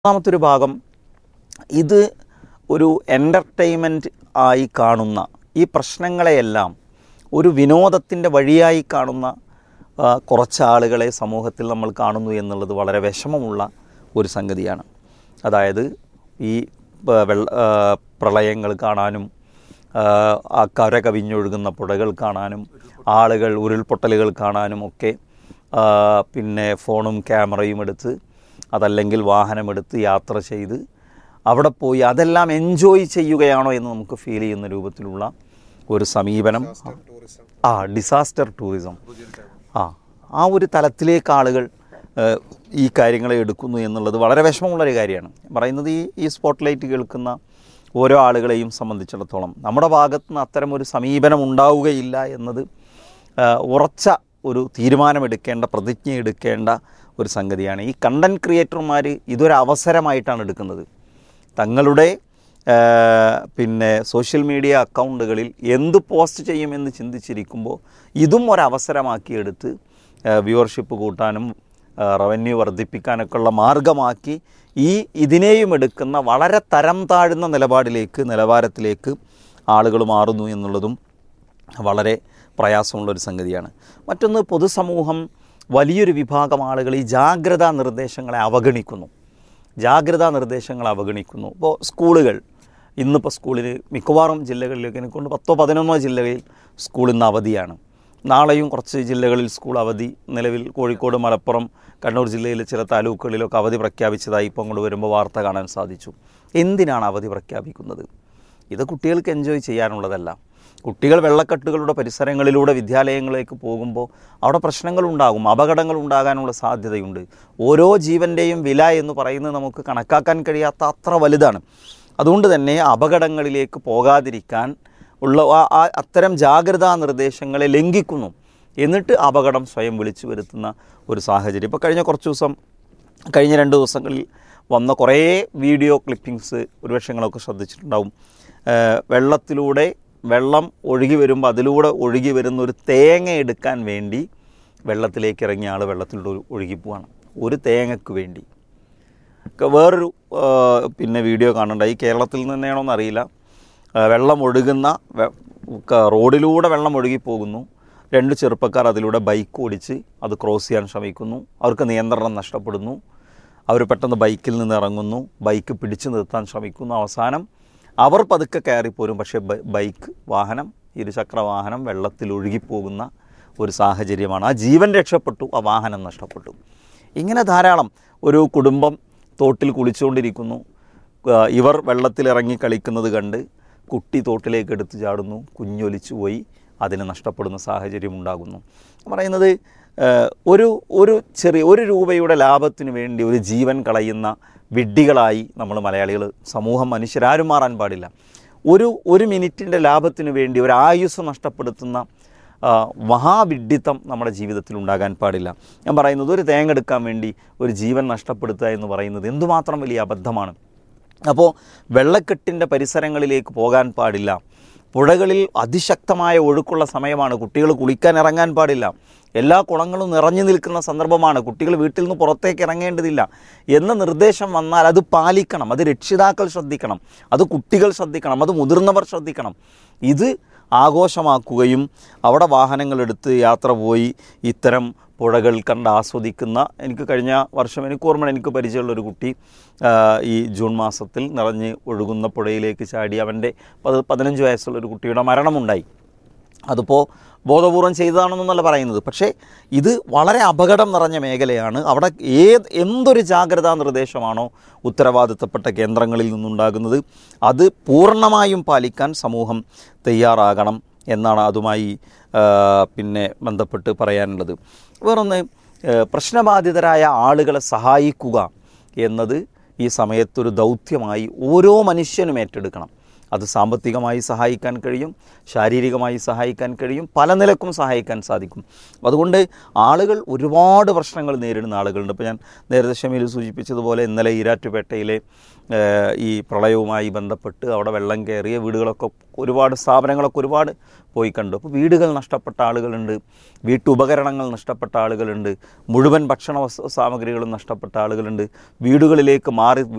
മൂന്നാമത്തെ ഒരു ഭാഗം ഇത് ഒരു എൻ്റർടൈൻമെൻറ്റ് ആയി കാണുന്ന ഈ പ്രശ്നങ്ങളെയെല്ലാം ഒരു വിനോദത്തിൻ്റെ വഴിയായി കാണുന്ന ആ, കുറച്ച് ആളുകളെ സമൂഹത്തിൽ നമ്മൾ കാണുന്നു എന്നുള്ളത് വളരെ വിഷമമുള്ള ഒരു സംഗതിയാണ് അതായത് ഈ പ- വെള്ള ആ, പ്രളയങ്ങൾ കാണാനും ആ, ആ കര കവിഞ്ഞൊഴുകുന്ന പുഴകൾ കാണാനും ആളുകൾ ഉരുൾപൊട്ടലുകൾ കാണാനും ഒക്കെ ആ, പിന്നെ ഫോണും ക്യാമറയും എടുത്ത് അതല്ലെങ്കിൽ വാഹനമെടുത്ത് യാത്ര ചെയ്ത് അവിടെ പോയി അതെല്ലാം എൻജോയ് ചെയ്യുകയാണോ എന്ന് നമുക്ക് ഫീൽ ചെയ്യുന്ന രൂപത്തിലുള്ള ഒരു സമീപനം ആ ഡിസാസ്റ്റർ ടൂറിസം ആ ആ ഒരു തലത്തിലേക്ക് ആളുകൾ ഏഹ്, ഈ കാര്യങ്ങളെ എടുക്കുന്നു എന്നുള്ളത് വളരെ വിഷമമുള്ളൊരു കാര്യമാണ് പറയുന്നത് ഈ ഈ സ്പോട്ട് ലൈറ്റ് കേൾക്കുന്ന ഓരോ ആളുകളെയും സംബന്ധിച്ചിടത്തോളം നമ്മുടെ ഭാഗത്ത് നിന്ന് അത്തരം ഒരു സമീപനം ഉണ്ടാവുകയില്ല എന്നത് ഏഹ്, ഉറച്ച ഒരു തീരുമാനമെടുക്കേണ്ട പ്രതിജ്ഞ എടുക്കേണ്ട ഒരു സംഗതിയാണ് ഈ കണ്ടൻറ് ക്രിയേറ്റർമാർ ഇതൊരു അവസരമായിട്ടാണ് എടുക്കുന്നത് തങ്ങളുടെ ആ, പിന്നെ സോഷ്യൽ മീഡിയ അക്കൗണ്ടുകളിൽ എന്ത് പോസ്റ്റ് ചെയ്യുമെന്ന് ചിന്തിച്ചിരിക്കുമ്പോൾ ഇതും ഒരവസരമാക്കി എടുത്ത് വ്യൂവർഷിപ്പ് കൂട്ടാനും റവന്യൂ വർദ്ധിപ്പിക്കാനൊക്കെ ഉള്ള മാർഗമാക്കി ഈ ഇതിനെയും എടുക്കുന്ന വളരെ തരം താഴ്ന്ന നിലപാടിലേക്ക് നിലവാരത്തിലേക്ക് ആളുകൾ മാറുന്നു എന്നുള്ളതും വളരെ പ്രയാസമുള്ളൊരു സംഗതിയാണ് മറ്റൊന്ന് പൊതുസമൂഹം വലിയൊരു വിഭാഗം ആളുകൾ ഈ ജാഗ്രതാ നിർദ്ദേശങ്ങളെ അവഗണിക്കുന്നു ജാഗ്രതാ നിർദ്ദേശങ്ങൾ അവഗണിക്കുന്നു ഇപ്പോൾ സ്കൂളുകൾ ഇന്നിപ്പോൾ സ്കൂളിൽ മിക്കവാറും ജില്ലകളിലേക്ക് എന്നെ കൊണ്ട് പത്തോ പതിനൊന്നോ ജില്ലകളിൽ സ്കൂൾ ഇന്ന് അവധിയാണ് നാളെയും കുറച്ച് ജില്ലകളിൽ സ്കൂൾ അവധി നിലവിൽ കോഴിക്കോട് മലപ്പുറം കണ്ണൂർ ജില്ലയിലെ ചില താലൂക്കുകളിലൊക്കെ അവധി പ്രഖ്യാപിച്ചതായി ഇപ്പം അങ്ങോട്ട് വരുമ്പോൾ വാർത്ത കാണാൻ സാധിച്ചു എന്തിനാണ് അവധി പ്രഖ്യാപിക്കുന്നത് ഇത് കുട്ടികൾക്ക് എൻജോയ് ചെയ്യാനുള്ളതല്ല കുട്ടികൾ വെള്ളക്കെട്ടുകളുടെ പരിസരങ്ങളിലൂടെ വിദ്യാലയങ്ങളിലേക്ക് പോകുമ്പോൾ അവിടെ പ്രശ്നങ്ങളുണ്ടാകും അപകടങ്ങൾ ഉണ്ടാകാനുള്ള സാധ്യതയുണ്ട് ഓരോ ജീവൻ്റെയും വില എന്ന് പറയുന്നത് നമുക്ക് കണക്കാക്കാൻ കഴിയാത്ത അത്ര വലുതാണ് അതുകൊണ്ട് തന്നെ അപകടങ്ങളിലേക്ക് പോകാതിരിക്കാൻ ഉള്ള ആ- ആ അത്തരം ജാഗ്രതാ നിർദ്ദേശങ്ങളെ ലംഘിക്കുന്നു എന്നിട്ട് അപകടം സ്വയം വിളിച്ചു വരുത്തുന്ന ഒരു സാഹചര്യം ഇപ്പോൾ കഴിഞ്ഞ കുറച്ച് ദിവസം കഴിഞ്ഞ രണ്ട് ദിവസങ്ങളിൽ വന്ന കുറേ വീഡിയോ ക്ലിപ്പിങ്സ് ഒരുപക്ഷെ നിങ്ങളൊക്കെ ശ്രദ്ധിച്ചിട്ടുണ്ടാവും ഏഹ് വെള്ളത്തിലൂടെ വെള്ളം ഒഴുകി വരുമ്പോൾ അതിലൂടെ ഒഴുകി വരുന്ന ഒരു തേങ്ങ എടുക്കാൻ വേണ്ടി വെള്ളത്തിലേക്ക് ഇറങ്ങിയ ആൾ വെള്ളത്തിലൂടെ ഒരു ഒഴുകി പോവാണ് ഒരു തേങ്ങക്ക് വേണ്ടി ഒക്കെ വേറൊരു ആ, പിന്നെ വീഡിയോ കാണുന്നുണ്ടായി കേരളത്തിൽ നിന്ന് തന്നെയാണോന്ന് അറിയില്ല ആ, വെള്ളം ഒഴുകുന്ന വെ- ക- റോഡിലൂടെ വെള്ളം ഒഴുകി പോകുന്നു രണ്ട് ചെറുപ്പക്കാർ അതിലൂടെ ബൈക്ക് ഓടിച്ച് അത് ക്രോസ് ചെയ്യാൻ ശ്രമിക്കുന്നു അവർക്ക് നിയന്ത്രണം നഷ്ടപ്പെടുന്നു അവർ പെട്ടെന്ന് ബൈക്കിൽ നിന്ന് ഇറങ്ങുന്നു ബൈക്ക് പിടിച്ചു നിർത്താൻ ശ്രമിക്കുന്നു അവസാനം അവർ പതുക്കെ കയറിപ്പോരും പക്ഷേ ബ- ബൈക്ക് വാഹനം ഇരുചക്ര വാഹനം വെള്ളത്തിൽ ഒഴുകിപ്പോകുന്ന ഒരു സാഹചര്യമാണ് ആ ജീവൻ രക്ഷപ്പെട്ടു ആ വാഹനം നഷ്ടപ്പെട്ടു ഇങ്ങനെ ധാരാളം ഒരു കുടുംബം തോട്ടിൽ കുളിച്ചുകൊണ്ടിരിക്കുന്നു ആ, ഇവർ വെള്ളത്തിലിറങ്ങി കളിക്കുന്നത് കണ്ട് കുട്ടി തോട്ടിലേക്ക് എടുത്തു ചാടുന്നു കുഞ്ഞൊലിച്ചു പോയി അതിന് നഷ്ടപ്പെടുന്ന സാഹചര്യം ഉണ്ടാകുന്നു പറയുന്നത് ആ, ഒരു ഒരു ചെറിയ ഒരു രൂപയുടെ ലാഭത്തിന് വേണ്ടി ഒരു ജീവൻ കളയുന്ന വിഡ്ഢികളായി നമ്മൾ മലയാളികൾ സമൂഹം മനുഷ്യരാരും മാറാൻ പാടില്ല ഒരു ഒരു മിനിറ്റിൻ്റെ ലാഭത്തിന് വേണ്ടി ഒരു ആയുസ് നഷ്ടപ്പെടുത്തുന്ന ആ, മഹാവിഡ്ഢിത്തം നമ്മുടെ ജീവിതത്തിൽ ഉണ്ടാകാൻ പാടില്ല ഞാൻ പറയുന്നത് ഒരു തേങ്ങ എടുക്കാൻ വേണ്ടി ഒരു ജീവൻ നഷ്ടപ്പെടുത്തുക എന്ന് പറയുന്നത് എന്തുമാത്രം വലിയ അബദ്ധമാണ് അപ്പോൾ വെള്ളക്കെട്ടിൻ്റെ പരിസരങ്ങളിലേക്ക് പോകാൻ പാടില്ല പുഴകളിൽ അതിശക്തമായ ഒഴുക്കുള്ള സമയമാണ് കുട്ടികൾ കുളിക്കാൻ ഇറങ്ങാൻ പാടില്ല എല്ലാ കുളങ്ങളും നിറഞ്ഞു നിൽക്കുന്ന സന്ദർഭമാണ് കുട്ടികൾ വീട്ടിൽ നിന്ന് പുറത്തേക്ക് ഇറങ്ങേണ്ടതില്ല എന്ന നിർദ്ദേശം വന്നാൽ അത് പാലിക്കണം അത് രക്ഷിതാക്കൾ ശ്രദ്ധിക്കണം അത് കുട്ടികൾ ശ്രദ്ധിക്കണം അത് മുതിർന്നവർ ശ്രദ്ധിക്കണം ഇത് ആഘോഷമാക്കുകയും അവിടെ വാഹനങ്ങളെടുത്ത് യാത്ര പോയി ഇത്തരം പുഴകൾ കണ്ട് ആസ്വദിക്കുന്ന എനിക്ക് കഴിഞ്ഞ വർഷം എനിക്ക് ഓർമ്മ എനിക്ക് പരിചയമുള്ളൊരു കുട്ടി ആ, ഈ ജൂൺ മാസത്തിൽ നിറഞ്ഞ് ഒഴുകുന്ന പുഴയിലേക്ക് ചാടി അവൻ്റെ പത് പതിനഞ്ച് വയസ്സുള്ള ഒരു കുട്ടിയുടെ മരണമുണ്ടായി അതിപ്പോൾ ബോധപൂർവം ചെയ്തതാണെന്നല്ല പറയുന്നത് പക്ഷേ ഇത് വളരെ അപകടം നിറഞ്ഞ മേഖലയാണ് അവിടെ ഏത് എന്തൊരു ജാഗ്രതാ നിർദ്ദേശമാണോ ഉത്തരവാദിത്തപ്പെട്ട കേന്ദ്രങ്ങളിൽ നിന്നുണ്ടാകുന്നത് അത് പൂർണ്ണമായും പാലിക്കാൻ സമൂഹം തയ്യാറാകണം എന്നാണ് അതുമായി ആ, പിന്നെ ബന്ധപ്പെട്ട് പറയാനുള്ളത് വേറൊന്ന് ആ, പ്രശ്നബാധിതരായ ആളുകളെ സഹായിക്കുക എന്നത് ഈ സമയത്തൊരു ദൗത്യമായി ഓരോ മനുഷ്യനും ഏറ്റെടുക്കണം അത് സാമ്പത്തികമായി സഹായിക്കാൻ കഴിയും ശാരീരികമായി സഹായിക്കാൻ കഴിയും പല നിലക്കും സഹായിക്കാൻ സാധിക്കും അതുകൊണ്ട് ആളുകൾ ഒരുപാട് പ്രശ്നങ്ങൾ നേരിടുന്ന ആളുകളുണ്ട് ഇപ്പോൾ ഞാൻ നേരത്തെ ഷമീൽ സൂചിപ്പിച്ചതുപോലെ ഇന്നലെ ഈരാറ്റുപേട്ടയിലെ ഏഹ്, ഈ പ്രളയവുമായി ബന്ധപ്പെട്ട് അവിടെ വെള്ളം കയറിയ വീടുകളൊക്കെ ഒരുപാട് സ്ഥാപനങ്ങളൊക്കെ ഒരുപാട് പോയി കണ്ടു അപ്പോൾ വീടുകൾ നഷ്ടപ്പെട്ട ആളുകളുണ്ട് വീട്ടുപകരണങ്ങൾ നഷ്ടപ്പെട്ട ആളുകളുണ്ട് മുഴുവൻ ഭക്ഷണ വസ്തു സാമഗ്രികളും നഷ്ടപ്പെട്ട ആളുകളുണ്ട് വീടുകളിലേക്ക് മാറി